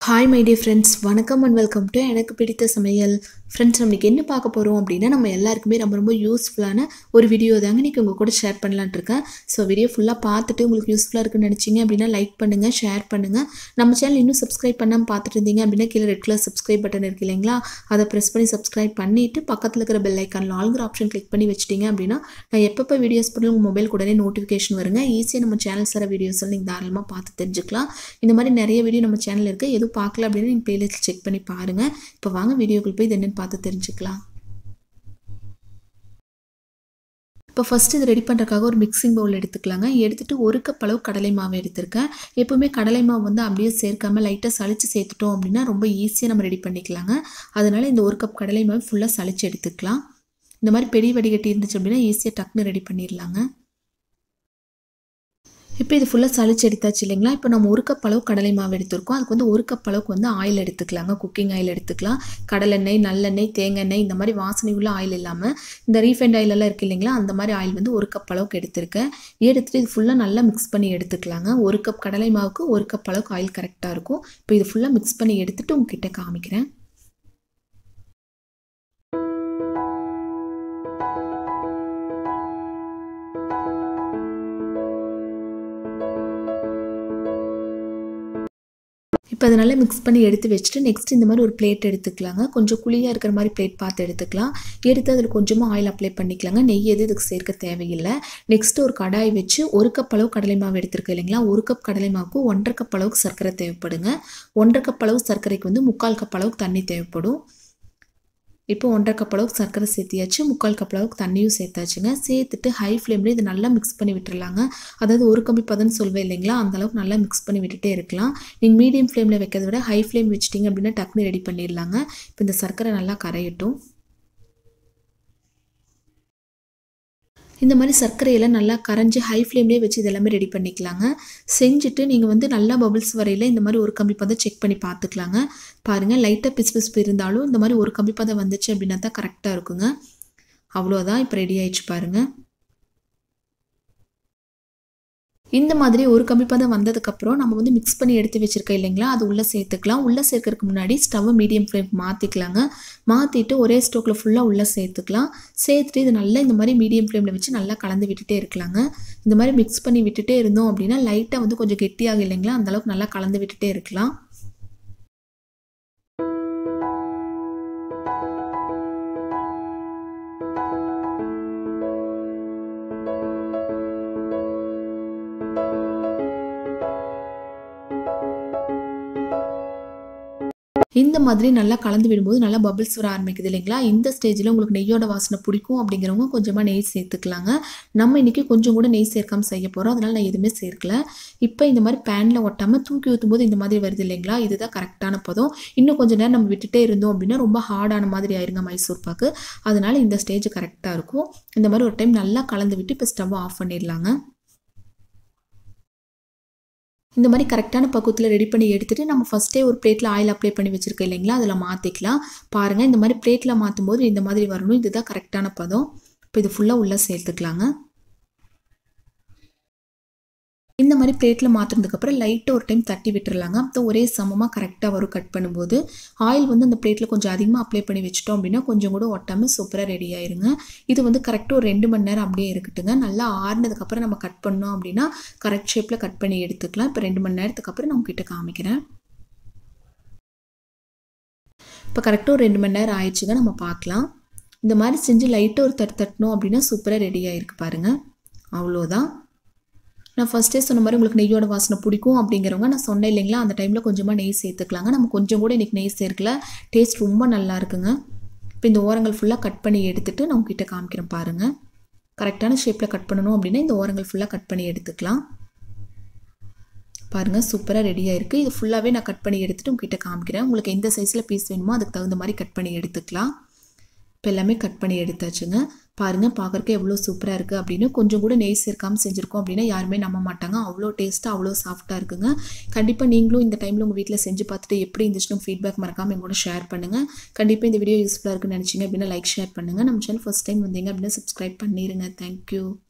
hi my dear friends வணக்கம் and welcome to எனக்கு பிடித்த சமையல் ஃப்ரெண்ட்ஸ் நம்ம இன்றைக்கி என்ன பார்க்க போகிறோம் அப்படின்னா நம்ம எல்லாருக்குமே ரொம்ப ரொம்ப யூஸ்ஃபுல்லான ஒரு வீடியோ தாங்க இன்றைக்கி உங்கள் கூட ஷேர் பண்ணலான்ட்டு இருக்கேன் ஸோ வீடியோ ஃபுல்லாக பார்த்துட்டு உங்களுக்கு யூஸ்ஃபுல்லாக இருக்குன்னு நினச்சிங்க அப்படின்னா லைக் பண்ணுங்கள் ஷேர் பண்ணுங்கள் நம்ம சேனல் இன்னும் சப்ஸ்கிரைப் பண்ணாமல் பார்த்துட்டு இருந்தீங்க அப்படின்னா கீழே ரெட் கலர் சப்ஸ்கிரைப் பட்டன் இருக்கு இல்லைங்களா அதை ப்ரெஸ் பண்ணி சப்ஸ்கிரைப் பண்ணிவிட்டு பக்கத்தில் இருக்கிற பெல் ஐக்கானில் ஆல்கிற ஆப்ஷன் கிளிக் பண்ணி வச்சிட்டிங்க அப்படின்னா நான் எப்பப்போ வீடியோஸ் பண்ணி உங்கள் மொபைல் உடனே நோட்டிஃபிகேஷன் வருங்க ஈஸியாக நம்ம சேனல் சார வீடியோஸ் எல்லாம் நீங்கள் தாராளமாக பார்த்து தெரிஞ்சுக்கலாம் இந்த மாதிரி நிறைய வீடியோ நம்ம சேனல் இருக்குது எதுவும் பார்க்கல அப்படின்னா நீங்கள் பிளேலிஸ்ட் செக் பண்ணி பாருங்கள் இப்போ வாங்க வீடியோக்குள் போய் இது என்னென்னு பார்த்து தெரிஞ்சுக்கலாம் இப்போ ஃபஸ்ட்டு இது ரெடி பண்ணுறதுக்காக ஒரு மிக்சிங் பவுல் எடுத்துக்கலாங்க எடுத்துகிட்டு ஒரு கப் அளவு கடலை மாவு எடுத்திருக்கேன் எப்போவுமே கடலை மாவு வந்து அப்படியே சேர்க்காம லைட்டாக சளிச்சு சேர்த்துட்டோம் அப்படின்னா ரொம்ப ஈஸியாக நம்ம ரெடி பண்ணிக்கலாங்க அதனால் இந்த ஒரு கப் கடலை மாவு ஃபுல்லாக சளிச்சு எடுத்துக்கலாம் இந்த மாதிரி பெரிய வடிகட்டி இருந்துச்சு அப்படின்னா ஈஸியாக டக்குன்னு ரெடி பண்ணிடலாங்க இப்போ இது ஃபுல்லாக சளிச்சு எடுத்தாச்சு இல்லைங்களா இப்போ நம்ம ஒரு கப் அளவு கடலை மாவு எடுத்திருக்கோம் அதுக்கு வந்து ஒரு கப் அளவுக்கு வந்து ஆயில் எடுத்துக்கலாங்க குக்கிங் ஆயில் எடுத்துக்கலாம் கடலெண்ணெய் நல்லெண்ணெய் தேங்காய் இந்த மாதிரி வாசனை உள்ள ஆயில் இல்லாமல் இந்த ரீஃபைண்ட் ஆயில் எல்லாம் இருக்குது இல்லைங்களா அந்த மாதிரி ஆயில் வந்து ஒரு கப் அளவுக்கு எடுத்திருக்கேன் எடுத்துகிட்டு இது ஃபுல்லாக நல்லா மிக்ஸ் பண்ணி எடுத்துக்கலாங்க ஒரு கப் கடலை மாவுக்கு ஒரு கப் அளவுக்கு ஆயில் கரெக்டாக இருக்கும் இப்போ இது ஃபுல்லாக மிக்ஸ் பண்ணி எடுத்துகிட்டு உங்ககிட்ட காமிக்கிறேன் இப்போ அதை நல்லா மிக்ஸ் பண்ணி எடுத்து வச்சுட்டு நெக்ஸ்ட் இந்த மாதிரி ஒரு பிளேட் எடுத்துக்கலாங்க கொஞ்சம் குழியாக இருக்கிற மாதிரி பிளேட் பார்த்து எடுத்துக்கலாம் எடுத்து அதில் கொஞ்சமாக ஆயில் அப்ளை பண்ணிக்கலாங்க நெய் எது இதுக்கு சேர்க்க தேவையில்லை நெக்ஸ்ட் ஒரு கடாய் வச்சு ஒரு கப் அளவு கடலை மாவு எடுத்துருக்கேன் இல்லைங்களா ஒரு கப் கடலை மாவுக்கு ஒன்றரை கப் அளவுக்கு சர்க்கரை தேவைப்படுங்க ஒன்றரை கப் அளவு சர்க்கரைக்கு வந்து முக்கால் கப் அளவுக்கு தண்ணி தேவைப்படும் இப்போ ஒன்றரை கப் அளவுக்கு சர்க்கரை சேர்த்தியாச்சு முக்கால் கப் அளவுக்கு தண்ணியும் சேர்த்தாச்சுங்க சேர்த்துட்டு ஹை ஃப்ளேம்லேயே இது நல்லா மிக்ஸ் பண்ணி விட்டுறலாங்க அதாவது ஒரு கம்பி பதம்னு சொல்வேன் இல்லைங்களா அந்த அளவுக்கு நல்லா மிக்ஸ் பண்ணி விட்டுட்டே இருக்கலாம் நீங்கள் மீடியம் ஃப்ளேமில் வைக்கிறத விட ஹை ஃப்ளேம் வச்சிட்டிங்க அப்படின்னா டக்குனு ரெடி பண்ணிடலாங்க இப்போ இந்த சர்க்கரை நல்லா கரையட்டும் இந்த மாதிரி சர்க்கரையெல்லாம் நல்லா கரைஞ்சி ஹை ஃப்ளேம்லேயே வச்சு இதெல்லாமே ரெடி பண்ணிக்கலாங்க செஞ்சுட்டு நீங்கள் வந்து நல்லா பபிள்ஸ் வரையில் இந்த மாதிரி ஒரு கம்பி பதம் செக் பண்ணி பார்த்துக்கலாங்க பாருங்கள் லைட்டாக பிசு பிசுப்பு இருந்தாலும் இந்த மாதிரி ஒரு கம்பி பதம் வந்துச்சு அப்படின்னா தான் கரெக்டாக இருக்குங்க அவ்வளோதான் இப்போ ரெடி ஆயிடுச்சு பாருங்கள் இந்த மாதிரி ஒரு கம்பி பதம் வந்ததுக்கப்புறம் நம்ம வந்து மிக்ஸ் பண்ணி எடுத்து வச்சுருக்கோம் இல்லைங்களா அது உள்ளே சேர்த்துக்கலாம் உள்ளே சேர்க்கறதுக்கு முன்னாடி ஸ்டவ்வை மீடியம் ஃப்ளேம் மாற்றிக்கலாங்க மாற்றிட்டு ஒரே ஸ்டோக்கில் ஃபுல்லாக உள்ளே சேர்த்துக்கலாம் சேர்த்துட்டு இது நல்லா இந்த மாதிரி மீடியம் ஃப்ளேமில் வச்சு நல்லா கலந்து விட்டுட்டே இருக்கலாங்க இந்த மாதிரி மிக்ஸ் பண்ணி விட்டுட்டே இருந்தோம் அப்படின்னா லைட்டாக வந்து கொஞ்சம் கெட்டியாக இல்லைங்களா அந்தளவுக்கு நல்லா கலந்து விட்டுட்டே இருக்கலாம் இந்த மாதிரி நல்லா கலந்து விடும்போது நல்லா பபிள்ஸ் வர ஆரம்பிக்குது இல்லைங்களா இந்த ஸ்டேஜில் உங்களுக்கு நெய்யோட வாசனை பிடிக்கும் அப்படிங்கிறவங்க கொஞ்சமாக நெய் சேர்த்துக்கலாங்க நம்ம இன்றைக்கி கொஞ்சம் கூட நெய் சேர்க்காமல் செய்ய போகிறோம் அதனால் நான் எதுவுமே சேர்க்கல இப்போ இந்த மாதிரி பேனில் ஒட்டாமல் தூக்கி ஊற்றும் போது இந்த மாதிரி வருது இல்லைங்களா இதுதான் கரெக்டான பதம் இன்னும் கொஞ்சம் நேரம் நம்ம விட்டுட்டே இருந்தோம் அப்படின்னா ரொம்ப ஹார்டான மாதிரி ஆயிருங்க மைசூர் பாக்கு அதனால் இந்த ஸ்டேஜ் கரெக்டாக இருக்கும் இந்த மாதிரி ஒரு டைம் நல்லா கலந்து விட்டு இப்போ ஸ்டவ்வை ஆஃப் பண்ணிடலாங்க இந்த மாதிரி கரெக்டான பக்குவத்தில் ரெடி பண்ணி எடுத்துகிட்டு நம்ம ஃபஸ்ட்டே ஒரு பிளேட்டில் ஆயில் அப்ளை பண்ணி வச்சுருக்கோம் இல்லைங்களா அதில் மாற்றிக்கலாம் பாருங்கள் இந்த மாதிரி பிளேட்டில் மாற்றும் போது இந்த மாதிரி வரணும் இதுதான் கரெக்டான பதம் இப்போ இது ஃபுல்லாக உள்ளே சேர்த்துக்கலாங்க இந்த மாதிரி பிளேட்டில் மாற்றினதுக்கப்புறம் லைட்டாக ஒரு டைம் தட்டி விட்டுறலாங்க அப்போ ஒரே சமமாக கரெக்டாக வரும் கட் பண்ணும்போது ஆயில் வந்து அந்த பிளேட்டில் கொஞ்சம் அதிகமாக அப்ளை பண்ணி வச்சிட்டோம் அப்படின்னா கொஞ்சம் கூட ஒட்டாமல் சூப்பராக ரெடி ஆயிருங்க இது வந்து கரெக்டாக ஒரு ரெண்டு மணி நேரம் அப்படியே இருக்கட்டுங்க நல்லா ஆறுனதுக்கப்புறம் நம்ம கட் பண்ணோம் அப்படின்னா கரெக்ட் ஷேப்பில் கட் பண்ணி எடுத்துக்கலாம் இப்போ ரெண்டு மணி நேரத்துக்கு அப்புறம் நான் உங்ககிட்ட காமிக்கிறேன் இப்போ கரெக்டாக ஒரு ரெண்டு மணி நேரம் ஆயிடுச்சுங்க நம்ம பார்க்கலாம் இந்த மாதிரி செஞ்சு லைட்டாக ஒரு தட்டு தட்டணும் அப்படின்னா சூப்பராக ரெடி ஆகிருக்கு பாருங்கள் அவ்வளோதான் நான் ஃபஸ்ட்டே சொன்ன மாதிரி உங்களுக்கு நெய்யோட வாசனை பிடிக்கும் அப்படிங்கிறவங்க நான் சொன்னேன் இல்லைங்களா அந்த டைமில் கொஞ்சமாக நெய் சேர்த்துக்கலாங்க நம்ம கொஞ்சம் கூட இன்றைக்கி நெய் சேர்க்கல டேஸ்ட் ரொம்ப நல்லா இருக்குங்க இப்போ இந்த ஓரங்கள் ஃபுல்லாக கட் பண்ணி எடுத்துகிட்டு நான் உங்ககிட்ட காமிக்கிறேன் பாருங்கள் கரெக்டான ஷேப்பில் கட் பண்ணணும் அப்படின்னா இந்த ஓரங்கள் ஃபுல்லாக கட் பண்ணி எடுத்துக்கலாம் பாருங்கள் சூப்பராக ரெடியாக இருக்குது இது ஃபுல்லாகவே நான் கட் பண்ணி எடுத்துகிட்டு உங்ககிட்ட காமிக்கிறேன் உங்களுக்கு எந்த சைஸில் பீஸ் வேணுமோ அதுக்கு தகுந்த மாதிரி கட் பண்ணி எடுத்துக்கலாம் இப்போ எல்லாமே கட் பண்ணி எடுத்தாச்சுங்க பாருங்கள் பார்க்குறக்கு எவ்வளோ சூப்பராக இருக்குது அப்படின்னு கொஞ்சம் கூட நெய் சேர்க்காமல் செஞ்சுருக்கோம் அப்படின்னா யாருமே நம்ப மாட்டாங்க அவ்வளோ டேஸ்ட்டாக அவ்வளோ சாஃப்ட்டாக இருக்குங்க கண்டிப்பாக நீங்களும் இந்த டைமில் உங்கள் வீட்டில் செஞ்சு பார்த்துட்டு எப்படி இருந்துச்சுன்னு ஃபீட்பேக் மறக்காமல் எங்கூட ஷேர் பண்ணுங்கள் கண்டிப்பாக இந்த வீடியோ யூஸ்ஃபுல்லாக இருக்குன்னு நினச்சிங்க அப்படின்னா லைக் ஷேர் பண்ணுங்கள் நம்ம சேனல் ஃபஸ்ட் டைம் வந்தீங்க அப்படின்னா சப்ஸ்கிரைப் பண்ணிடுங்க தேங்க்யூ